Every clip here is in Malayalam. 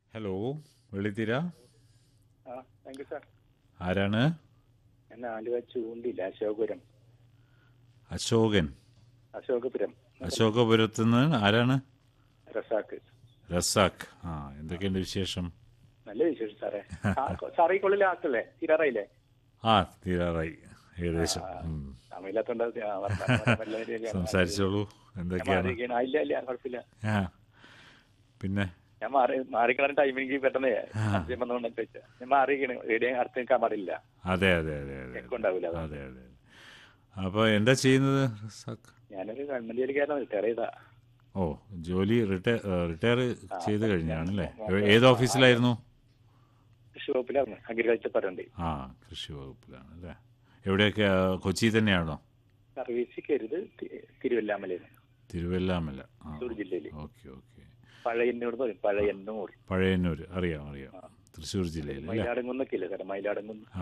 ഹലോ വെള്ളിത്തിര ആ താങ്ക് യു സാർ ആരാണ് ഞാൻ ആലുവ ചൂണ്ടില്ല അശോകപുരം അശോകൻ അശോകപുരം അശോകപുരത്ത് നിന്ന് ആരാണ് റസാക്ക് റസാഖ് ആ എന്തൊക്കെയുണ്ട് വിശേഷം നല്ല വിശേഷം സാറേ ആ, സാറേ ഈ കൊള്ളിൽ ആക്കല്ലേ തീരാറായില്ലേ ആ തീരാറായി ഏകദേശം ഉം. സമയമില്ലാത്തോണ്ട് അത് ആ, വർത്താനം പറയാൻ വല്ല രീതിയിലാണ്. സംസാരിച്ചോളൂ ഞാൻ എന്തൊക്കെയാണ് മാറിയിരിക്കുകയാണ്. ആ, ഇല്ല ഇല്ല കുഴപ്പമില്ല ആ പിന്നെ ഞാൻ മാറി മാറിക്കളാൻ ടൈം എനിക്ക് പെട്ടെന്ന് സംശയം വന്നുകൊണ്ട് ചോദിച്ചാ ഞാൻ മാറിയിരിക്കണേ റേഡിയോ അടുത്ത് നിൽക്കാൻ പാടില്ല അതെ അതെ അതെ അതെ ചെക്ക് ഉണ്ടാവില്ല അതാ. അതെ അതെ അപ്പോൾ എന്താ ചെയ്യുന്നത് റസാഖ് ഞാനൊരു ഗവൺമെന്റ് ജോലിക്കാരനാണ് റിട്ടയർ ചെയ്താ ഓ ജോലി റിട്ടയർ റിട്ടയർ ചെയ്ത് കഴിഞ്ഞാണല്ലേ ഏത് ഓഫീസിലായിരുന്നു കൃഷി വകുപ്പിലാണ് അഗ്രികൾച്ചർ പറയണ്ട് ആ കൃഷി വകുപ്പിലാണ് അല്ലേ എവിടെയൊക്കെ ആ, കൊച്ചി തന്നെയാണോ സർവീസ് കരുത് തി- തിരുവല്ലാമലയിൽ തിരുവല്ലാമല ആ തൃശ്ശൂർ ജില്ലയിൽ ഓക്കെ ഓക്കെ പഴയന്നൂർ എന്ന് പറയും പഴയന്നൂർ പഴയന്നൂർ അറിയാം അറിയാം തൃശ്ശൂർ ജില്ലയിൽ അല്ലേ മയിലാടങ്കുന്നൊക്കെ ഇല്ലേ സാറേ മയിലാടങ്കുന്ന് ആ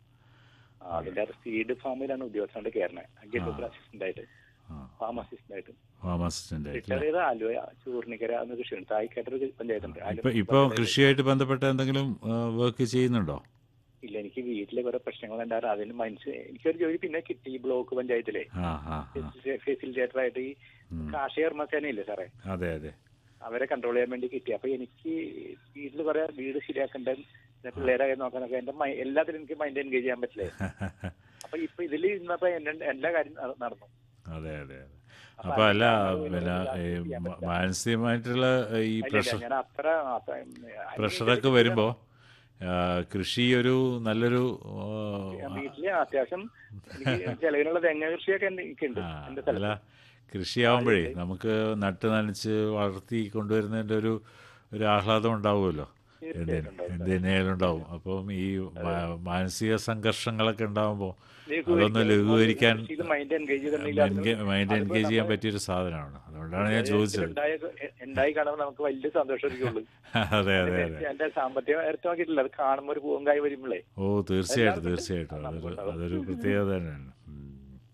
ആ, അതിന്റെ ആ സീഡ് ഫാമിലാണ് ഉദ്യോഗസ്ഥന്റെ കയറണേ അഗ്രികൾച്ചർ അസിസ്റ്റന്റ് ആയിട്ട് ആ ഫാം അസിസ്റ്റന്റ് ആയിട്ട് ഫാം അസിസ്റ്റന്റ് ആയിട്ട് റിട്ടയർ ചെയ്ത ആലുവ ചൂർണിക്കര എന്ന കൃഷിയുണ്ട് തായ്ക്കാട്ടൊരു പഞ്ചായത്തുണ്ട് ഇപ്പൊ ആലുവ ഇപ്പൊ കൃഷിയായിട്ട് ബന്ധപ്പെട്ട എന്തെങ്കിലും വർക്ക് ചെയ്യുന്നുണ്ടോ ഇല്ല എനിക്ക് വീട്ടിലെ കുറെ പ്രശ്നങ്ങൾ ഉണ്ടായിരുന്നു അതിന് മനസ്സിൽ എനിക്കൊരു ജോലി പിന്നെ കിട്ടി ഈ ബ്ലോക്ക് പഞ്ചായത്തിലെ ആ ആ ആ ഫെസിലിറ്റേറ്റർ ആയിട്ട് ഈ കാർഷിക കർമ്മസേന ഇല്ലേ സാറേ അതെ അതെ അവരെ കൺട്രോൾ ചെയ്യാൻ വേണ്ടി കിട്ടി അപ്പൊ എനിക്ക് വീട്ടിൽ കുറെ വീട് ശരിയാക്കണ്ട പിന്നെ പിള്ളേരെ നോക്കാനൊക്കെ എന്റെ മൈ- എല്ലാത്തിലും എനിക്ക് മൈൻഡ് എൻഗേജ് ചെയ്യാൻ പറ്റില്ലേ അപ്പൊ ഇപ്പൊ ഇതിൽ ഇന്നപ്പോ എന്നെ- എല്ലാ കാര്യം നട- നടന്നു അതെ അതെ അതെ അപ്പൊ അല്ല പിന്നെ ഈ മ- മാനസികമായിട്ടുള്ള ഈ ഇല്ല, പ്രഷർ ഞാൻ അത്ര അത്ര- പ്രഷറൊക്കെ വരുമ്പോ ആ, കൃഷി ഒരു നല്ലൊരു ആ, വീട്ടില് അത്യാവശ്യം എനിക്ക് ചെലവിനുള്ള തെങ്ങ കൃഷിയൊക്കെ എന്റെ- എനിക്കുണ്ട് ആ, എന്റെ അല്ല സ്ഥലത്ത് കൃഷിയാവുമ്പോഴേ നമുക്ക് നട്ട് നനച്ച് വളർത്തി കൊണ്ടുവരുന്നതിന്റെ ഒരു ഒരു ആഹ്ലാദം ഉണ്ടാവുമല്ലോ തീർച്ചയായിട്ടും എന്തിന് എന്തിനേലും ഉണ്ടാവും അപ്പം ഈ മാ- മാനസിക സംഘർഷങ്ങളൊക്കെ ഉണ്ടാവുമ്പോൾ ലഘൂകരിക്കാൻ- അതൊന്ന് ലഘൂകരിക്കാൻ ഇത് മൈൻഡ് എൻഗേജ് ചെയ്തിട്ടുണ്ടെങ്കിൽ മൈൻഡ് എൻഗേജ് ചെയ്യാൻ പറ്റിയൊരു സാധനമാണ് അതുകൊണ്ടാണ് ഞാൻ ചോദിച്ചത് ഉണ്ടായ ഉണ്ടായി കാണുമ്പോൾ നമുക്ക് വലിയ സന്തോഷമായിരിക്കുള്ളൂ അതെ അതെ അതെ എന്റെ സാമ്പത്തിക നേരത്തെ നോക്കിയിട്ടില്ല അത് കാണുമ്പോൾ ഒരു പൂവങ്കായി വരുമ്പോഴേ ഓ തീർച്ചയായിട്ടും തീർച്ചയായിട്ടും അതൊരു അതൊരു പ്രത്യേകത തന്നെയാണ് ഉം.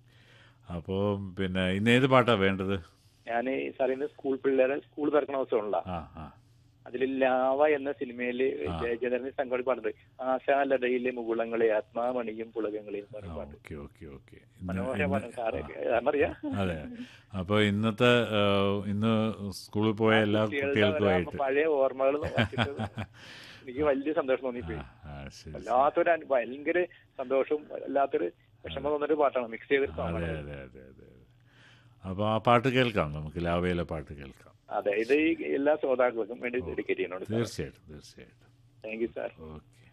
അപ്പോൾ പിന്നെ ഇന്ന് ഏത് പാട്ടാ വേണ്ടത് ഞാൻ സാറേ ഇന്ന് സ്കൂൾ പിള്ളേരെ സ്കൂൾ തുറക്കണ ദിവസമുള്ള ആ ആ അതിൽ ലാവ എന്ന സിനിമയില് ജയചന്ദ്രൻ സംഘടി പാടുന്നത് ആശാലതയിലെ മുകുളങ്ങളെ ആത്മാമണിയും പുളകങ്ങളെയും എന്ന് പറഞ്ഞ പാട്ട് ഓക്കെ ഓക്കെ ഓക്കെ മനോഹരമാണ് സാറേ അറിയാം അതെ അപ്പോൾ ഇന്നത്തെ ആ, ഇന്ന് സ്കൂളിൽ പോയ എല്ലാ കുട്ടികൾക്കുമായിട്ട് പഴയ ഓർമ്മകൾ എനിക്ക് വലിയ സന്തോഷം തോന്നിപ്പോയി ആ ശരി വല്ലാത്തൊരു അനു- ഭയങ്കര സന്തോഷവും വല്ലാത്തൊരു വിഷമം തോന്നൊരു പാട്ടാണ് മിക്സ് ചെയ്തൊരു അതെ സോങ്ങാണ് അതെ അതെ അതെ അപ്പോൾ ആ പാട്ട് കേൾക്കാം നമുക്ക് ലാവയിലെ പാട്ട് കേൾക്കാം അതെ ഇത് ഈ എല്ലാ ശ്രോതാക്കൾക്കും വേണ്ടി ഡെഡിക്കേറ്റ് ചെയ്യുന്നുണ്ട് തീർച്ചയായിട്ടും തീർച്ചയായിട്ടും താങ്ക് യു സാർ ഓക്കെ